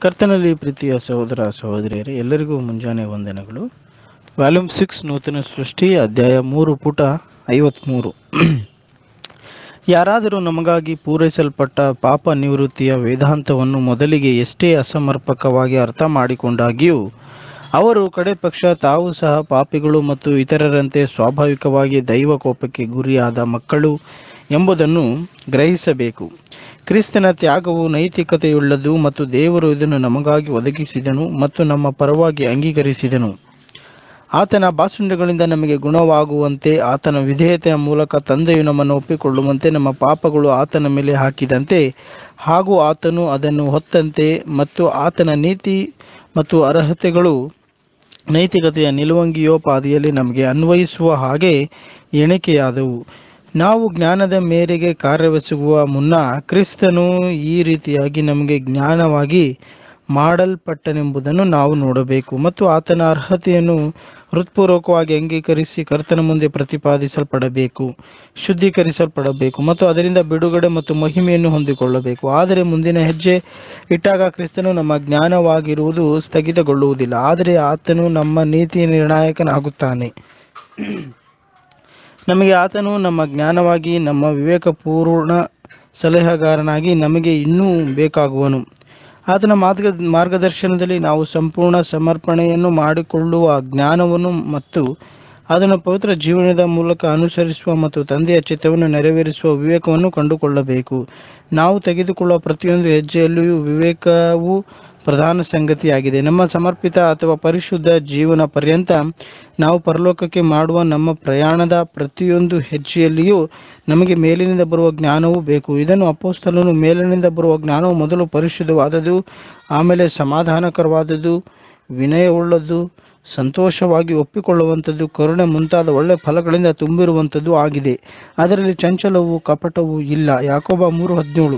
ಕರ್ತನಲ್ಲಿ ಪ್ರೀತಿಯ ಸಹೋದರ ಸಹೋದರಿಯರೇ ಎಲ್ಲರಿಗೂ ಮುಂಜಾನೆ ವಂದನೆಗಳು ವ್ಯಾಲ್ಯೂಮ್ ಸಿಕ್ಸ್ ನೂತನ ಸೃಷ್ಟಿ ಅಧ್ಯಾಯ ಮೂರು ಪುಟ ಐವತ್ಮೂರು ಯಾರಾದರೂ ನಮಗಾಗಿ ಪೂರೈಸಲ್ಪಟ್ಟ ಪಾಪ ನಿವೃತ್ತಿಯ ವೇದಾಂತವನ್ನು ಮೊದಲಿಗೆ ಎಷ್ಟೇ ಅಸಮರ್ಪಕವಾಗಿ ಅರ್ಥ ಮಾಡಿಕೊಂಡಾಗಿಯೂ ಅವರು ಕಡೆ ಪಕ್ಷ ತಾವು ಸಹ ಪಾಪಿಗಳು ಮತ್ತು ಇತರರಂತೆ ಸ್ವಾಭಾವಿಕವಾಗಿ ದೈವ ಕೋಪಕ್ಕೆ ಗುರಿಯಾದ ಮಕ್ಕಳು ಎಂಬುದನ್ನು ಗ್ರಹಿಸಬೇಕು ಕ್ರಿಸ್ತನ ತ್ಯಾಗವು ನೈತಿಕತೆಯುಳ್ಳದು ಮತ್ತು ದೇವರು ಇದನ್ನು ನಮಗಾಗಿ ಒದಗಿಸಿದನು ಮತ್ತು ನಮ್ಮ ಪರವಾಗಿ ಅಂಗೀಕರಿಸಿದನು ಆತನ ಬಾಸುಂಡೆಗಳಿಂದ ನಮಗೆ ಗುಣವಾಗುವಂತೆ ಆತನ ವಿಧೇಯತೆಯ ಮೂಲಕ ತಂದೆಯು ನಮ್ಮನ್ನು ಒಪ್ಪಿಕೊಳ್ಳುವಂತೆ ನಮ್ಮ ಪಾಪಗಳು ಆತನ ಮೇಲೆ ಹಾಕಿದಂತೆ ಹಾಗೂ ಆತನು ಅದನ್ನು ಹೊತ್ತಂತೆ ಮತ್ತು ಆತನ ನೀತಿ ಮತ್ತು ಅರ್ಹತೆಗಳು ನೈತಿಕತೆಯ ನಿಲುವಂಗಿಯೋಪಾದಿಯಲ್ಲಿ ನಮಗೆ ಅನ್ವಯಿಸುವ ಹಾಗೆ ಎಣಿಕೆಯಾದವು ನಾವು ಜ್ಞಾನದ ಮೇರೆಗೆ ಕಾರ್ಯವೆಸಗುವ ಮುನ್ನ ಕ್ರಿಸ್ತನು ಈ ರೀತಿಯಾಗಿ ನಮಗೆ ಜ್ಞಾನವಾಗಿ ಮಾಡಲ್ಪಟ್ಟನೆಂಬುದನ್ನು ನಾವು ನೋಡಬೇಕು ಮತ್ತು ಆತನ ಅರ್ಹತೆಯನ್ನು ಹೃತ್ಪೂರ್ವಕವಾಗಿ ಅಂಗೀಕರಿಸಿ ಕರ್ತನ ಮುಂದೆ ಪ್ರತಿಪಾದಿಸಲ್ಪಡಬೇಕು ಶುದ್ಧೀಕರಿಸಲ್ಪಡಬೇಕು ಮತ್ತು ಅದರಿಂದ ಬಿಡುಗಡೆ ಮತ್ತು ಮಹಿಮೆಯನ್ನು ಹೊಂದಿಕೊಳ್ಳಬೇಕು ಆದರೆ ಮುಂದಿನ ಹೆಜ್ಜೆ ಇಟ್ಟಾಗ ಕ್ರಿಸ್ತನು ನಮ್ಮ ಜ್ಞಾನವಾಗಿರುವುದು ಸ್ಥಗಿತಗೊಳ್ಳುವುದಿಲ್ಲ ಆದರೆ ಆತನು ನಮ್ಮ ನೀತಿ ನಿರ್ಣಾಯಕನಾಗುತ್ತಾನೆ ನಮಗೆ ಆತನು ನಮ್ಮ ಜ್ಞಾನವಾಗಿ ನಮ್ಮ ವಿವೇಕಪೂರ್ಣ ಸಲಹೆಗಾರನಾಗಿ ನಮಗೆ ಇನ್ನೂ ಬೇಕಾಗುವನು ಆತನ ಮಾರ್ಗ ಮಾರ್ಗದರ್ಶನದಲ್ಲಿ ನಾವು ಸಂಪೂರ್ಣ ಸಮರ್ಪಣೆಯನ್ನು ಮಾಡಿಕೊಳ್ಳುವ ಜ್ಞಾನವನ್ನು ಮತ್ತು ಅದನ್ನು ಪವಿತ್ರ ಜೀವನದ ಮೂಲಕ ಅನುಸರಿಸುವ ಮತ್ತು ತಂದೆಯ ಚಿತ್ತವನ್ನು ನೆರವೇರಿಸುವ ವಿವೇಕವನ್ನು ಕಂಡುಕೊಳ್ಳಬೇಕು ನಾವು ತೆಗೆದುಕೊಳ್ಳುವ ಪ್ರತಿಯೊಂದು ಹೆಜ್ಜೆಯಲ್ಲಿಯೂ ವಿವೇಕವು ಪ್ರಧಾನ ಸಂಗತಿಯಾಗಿದೆ ನಮ್ಮ ಸಮರ್ಪಿತ ಅಥವಾ ಪರಿಶುದ್ಧ ಜೀವನ ಪರ್ಯಂತ ನಾವು ಪರಲೋಕಕ್ಕೆ ಮಾಡುವ ನಮ್ಮ ಪ್ರಯಾಣದ ಪ್ರತಿಯೊಂದು ಹೆಜ್ಜೆಯಲ್ಲಿಯೂ ನಮಗೆ ಮೇಲಿನಿಂದ ಬರುವ ಜ್ಞಾನವೂ ಬೇಕು ಇದನ್ನು ಅಪೋಸ್ತಲನು ಮೇಲಿನಿಂದ ಬರುವ ಜ್ಞಾನವು ಮೊದಲು ಪರಿಶುದ್ಧವಾದದ್ದು ಆಮೇಲೆ ಸಮಾಧಾನಕರವಾದದ್ದು ವಿನಯವುಳ್ಳದ್ದು ಸಂತೋಷವಾಗಿ ಒಪ್ಪಿಕೊಳ್ಳುವಂಥದ್ದು ಕರುಣೆ ಮುಂತಾದ ಒಳ್ಳೆ ಫಲಗಳಿಂದ ತುಂಬಿರುವಂಥದ್ದು ಆಗಿದೆ ಅದರಲ್ಲಿ ಚಂಚಲವು ಕಪಟವೂ ಇಲ್ಲ ಯಾಕೋಬ ಮೂರು ಹದಿನೇಳು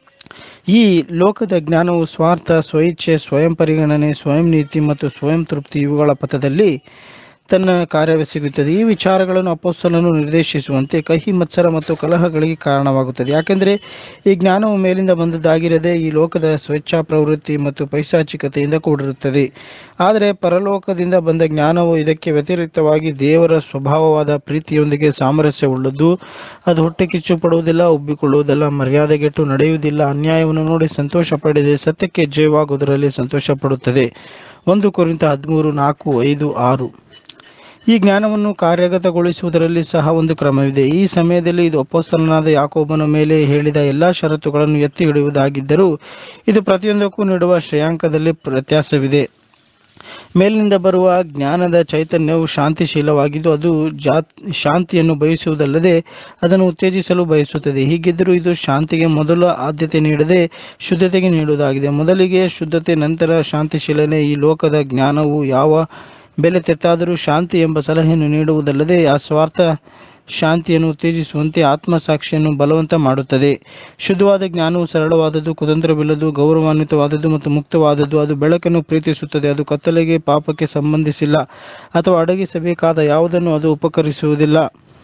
ಈ ಲೋಕದ ಜ್ಞಾನವು ಸ್ವಾರ್ಥ ಸ್ವಇಚ್ಛೆ ಸ್ವಯಂ ಪರಿಗಣನೆ ಸ್ವಯಂ ನೀತಿ ಮತ್ತು ಸ್ವಯಂ ತೃಪ್ತಿ ಇವುಗಳ ಪಥದಲ್ಲಿ ತನ್ನ ಕಾರ್ಯವೆಸಗುತ್ತದೆ ಈ ವಿಚಾರಗಳನ್ನು ಅಪೋಸ್ತಲನು ನಿರ್ದೇಶಿಸುವಂತೆ ಕಹಿ ಮತ್ಸರ ಮತ್ತು ಕಲಹಗಳಿಗೆ ಕಾರಣವಾಗುತ್ತದೆ ಯಾಕೆಂದರೆ ಈ ಜ್ಞಾನವು ಮೇಲಿಂದ ಬಂದದ್ದಾಗಿರದೆ ಈ ಲೋಕದ ಸ್ವೇಚ್ಛಾ ಪ್ರವೃತ್ತಿ ಮತ್ತು ಪೈಶಾಚಿಕತೆಯಿಂದ ಕೂಡಿರುತ್ತದೆ ಆದರೆ ಪರಲೋಕದಿಂದ ಬಂದ ಜ್ಞಾನವು ಇದಕ್ಕೆ ವ್ಯತಿರಿಕ್ತವಾಗಿ ದೇವರ ಸ್ವಭಾವವಾದ ಪ್ರೀತಿಯೊಂದಿಗೆ ಸಾಮರಸ್ಯವುಳ್ಳದ್ದು ಅದು ಹೊಟ್ಟೆ ಕಿಚ್ಚು ಪಡುವುದಿಲ್ಲ ಉಬ್ಬಿಕೊಳ್ಳುವುದಿಲ್ಲ ಮರ್ಯಾದೆಗೆಟ್ಟು ನಡೆಯುವುದಿಲ್ಲ ಅನ್ಯಾಯವನ್ನು ನೋಡಿ ಸಂತೋಷ ಪಡೆದೆ ಸತ್ಯಕ್ಕೆ ಜಯವಾಗುವುದರಲ್ಲಿ ಸಂತೋಷ ಪಡುತ್ತದೆ ಒಂದು ಕುರಿತ ಹದಿಮೂರು ನಾಲ್ಕು ಐದು ಆರು ಈ ಜ್ಞಾನವನ್ನು ಕಾರ್ಯಗತಗೊಳಿಸುವುದರಲ್ಲಿ ಸಹ ಒಂದು ಕ್ರಮವಿದೆ ಈ ಸಮಯದಲ್ಲಿ ಇದು ಅಪೋಸ್ತಲನಾದ ಯಾಕೋಬನ ಮೇಲೆ ಹೇಳಿದ ಎಲ್ಲಾ ಷರತ್ತುಗಳನ್ನು ಎತ್ತಿ ಹಿಡಿಯುವುದಾಗಿದ್ದರೂ ಇದು ಪ್ರತಿಯೊಂದಕ್ಕೂ ನೀಡುವ ಶ್ರೇಯಾಂಕದಲ್ಲಿ ವ್ಯತ್ಯಾಸವಿದೆ ಮೇಲಿನಿಂದ ಬರುವ ಜ್ಞಾನದ ಚೈತನ್ಯವು ಶಾಂತಿಶೀಲವಾಗಿದ್ದು ಅದು ಜಾತ್ ಶಾಂತಿಯನ್ನು ಬಯಸುವುದಲ್ಲದೆ ಅದನ್ನು ಉತ್ತೇಜಿಸಲು ಬಯಸುತ್ತದೆ ಹೀಗಿದ್ದರೂ ಇದು ಶಾಂತಿಗೆ ಮೊದಲ ಆದ್ಯತೆ ನೀಡದೆ ಶುದ್ಧತೆಗೆ ನೀಡುವುದಾಗಿದೆ ಮೊದಲಿಗೆ ಶುದ್ಧತೆ ನಂತರ ಶಾಂತಿಶೀಲನೆ ಈ ಲೋಕದ ಜ್ಞಾನವು ಯಾವ ಬೆಲೆ ತೆತ್ತಾದರೂ ಶಾಂತಿ ಎಂಬ ಸಲಹೆಯನ್ನು ನೀಡುವುದಲ್ಲದೆ ಆ ಸ್ವಾರ್ಥ ಶಾಂತಿಯನ್ನು ಉತ್ತೇಜಿಸುವಂತೆ ಆತ್ಮಸಾಕ್ಷಿಯನ್ನು ಬಲವಂತ ಮಾಡುತ್ತದೆ ಶುದ್ಧವಾದ ಜ್ಞಾನವು ಸರಳವಾದದ್ದು ಕುತಂತ್ರವಿಲ್ಲದು ಗೌರವಾನ್ವಿತವಾದದ್ದು ಮತ್ತು ಮುಕ್ತವಾದದ್ದು ಅದು ಬೆಳಕನ್ನು ಪ್ರೀತಿಸುತ್ತದೆ ಅದು ಕತ್ತಲೆಗೆ ಪಾಪಕ್ಕೆ ಸಂಬಂಧಿಸಿಲ್ಲ ಅಥವಾ ಅಡಗಿಸಬೇಕಾದ ಯಾವುದನ್ನು ಅದು ಉಪಕರಿಸುವುದಿಲ್ಲ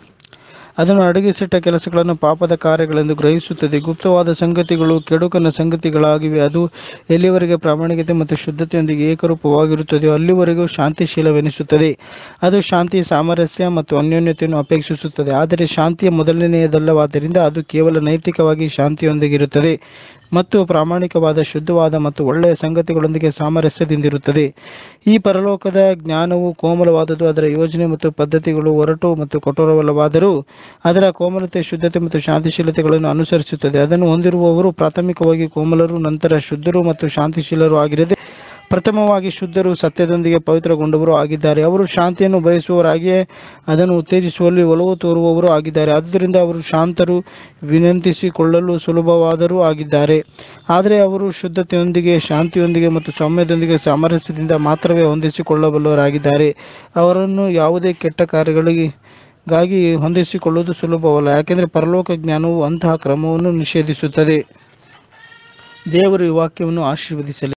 ಅದನ್ನು ಅಡಗಿಸಿಟ್ಟ ಕೆಲಸಗಳನ್ನು ಪಾಪದ ಕಾರ್ಯಗಳೆಂದು ಗ್ರಹಿಸುತ್ತದೆ ಗುಪ್ತವಾದ ಸಂಗತಿಗಳು ಕೆಡುಕನ ಸಂಗತಿಗಳಾಗಿವೆ ಅದು ಎಲ್ಲಿವರೆಗೆ ಪ್ರಾಮಾಣಿಕತೆ ಮತ್ತು ಶುದ್ಧತೆಯೊಂದಿಗೆ ಏಕರೂಪವಾಗಿರುತ್ತದೆಯೋ ಅಲ್ಲಿವರೆಗೂ ಶಾಂತಿಶೀಲವೆನಿಸುತ್ತದೆ ಅದು ಶಾಂತಿ ಸಾಮರಸ್ಯ ಮತ್ತು ಅನ್ಯೋನ್ಯತೆಯನ್ನು ಅಪೇಕ್ಷಿಸುತ್ತದೆ ಆದರೆ ಶಾಂತಿಯ ಮೊದಲನೆಯದಲ್ಲವಾದ್ದರಿಂದ ಅದು ಕೇವಲ ನೈತಿಕವಾಗಿ ಶಾಂತಿಯೊಂದಿಗಿರುತ್ತದೆ ಮತ್ತು ಪ್ರಾಮಾಣಿಕವಾದ ಶುದ್ಧವಾದ ಮತ್ತು ಒಳ್ಳೆಯ ಸಂಗತಿಗಳೊಂದಿಗೆ ಸಾಮರಸ್ಯದಿಂದಿರುತ್ತದೆ ಈ ಪರಲೋಕದ ಜ್ಞಾನವು ಕೋಮಲವಾದದ್ದು ಅದರ ಯೋಜನೆ ಮತ್ತು ಪದ್ಧತಿಗಳು ಒರಟು ಮತ್ತು ಕಠೋರವಲ್ಲವಾದರೂ ಅದರ ಕೋಮಲತೆ ಶುದ್ಧತೆ ಮತ್ತು ಶಾಂತಿಶೀಲತೆಗಳನ್ನು ಅನುಸರಿಸುತ್ತದೆ ಅದನ್ನು ಹೊಂದಿರುವವರು ಪ್ರಾಥಮಿಕವಾಗಿ ಕೋಮಲರು ನಂತರ ಶುದ್ಧರು ಮತ್ತು ಶಾಂತಿಶೀಲರು ಆಗಿರದೆ ಪ್ರಥಮವಾಗಿ ಶುದ್ಧರು ಸತ್ಯದೊಂದಿಗೆ ಪವಿತ್ರಗೊಂಡವರು ಆಗಿದ್ದಾರೆ ಅವರು ಶಾಂತಿಯನ್ನು ಬಯಸುವವರಾಗಿಯೇ ಅದನ್ನು ಉತ್ತೇಜಿಸುವಲ್ಲಿ ಒಲವು ತೋರುವವರು ಆಗಿದ್ದಾರೆ ಆದ್ದರಿಂದ ಅವರು ಶಾಂತರು ವಿನಂತಿಸಿಕೊಳ್ಳಲು ಸುಲಭವಾದರೂ ಆಗಿದ್ದಾರೆ ಆದರೆ ಅವರು ಶುದ್ಧತೆಯೊಂದಿಗೆ ಶಾಂತಿಯೊಂದಿಗೆ ಮತ್ತು ಸೌಮ್ಯದೊಂದಿಗೆ ಸಾಮರಸ್ಯದಿಂದ ಮಾತ್ರವೇ ಹೊಂದಿಸಿಕೊಳ್ಳಬಲ್ಲವರಾಗಿದ್ದಾರೆ ಅವರನ್ನು ಯಾವುದೇ ಕೆಟ್ಟ ಕಾರ್ಯಗಳಿಗೆ ಗಾಗಿ ಹೊಂದಿಸಿಕೊಳ್ಳುವುದು ಸುಲಭವಲ್ಲ ಯಾಕೆಂದರೆ ಪರಲೋಕ ಜ್ಞಾನವು ಅಂತಹ ಕ್ರಮವನ್ನು ನಿಷೇಧಿಸುತ್ತದೆ ದೇವರು ಈ ವಾಕ್ಯವನ್ನು ಆಶೀರ್ವದಿಸಲಿ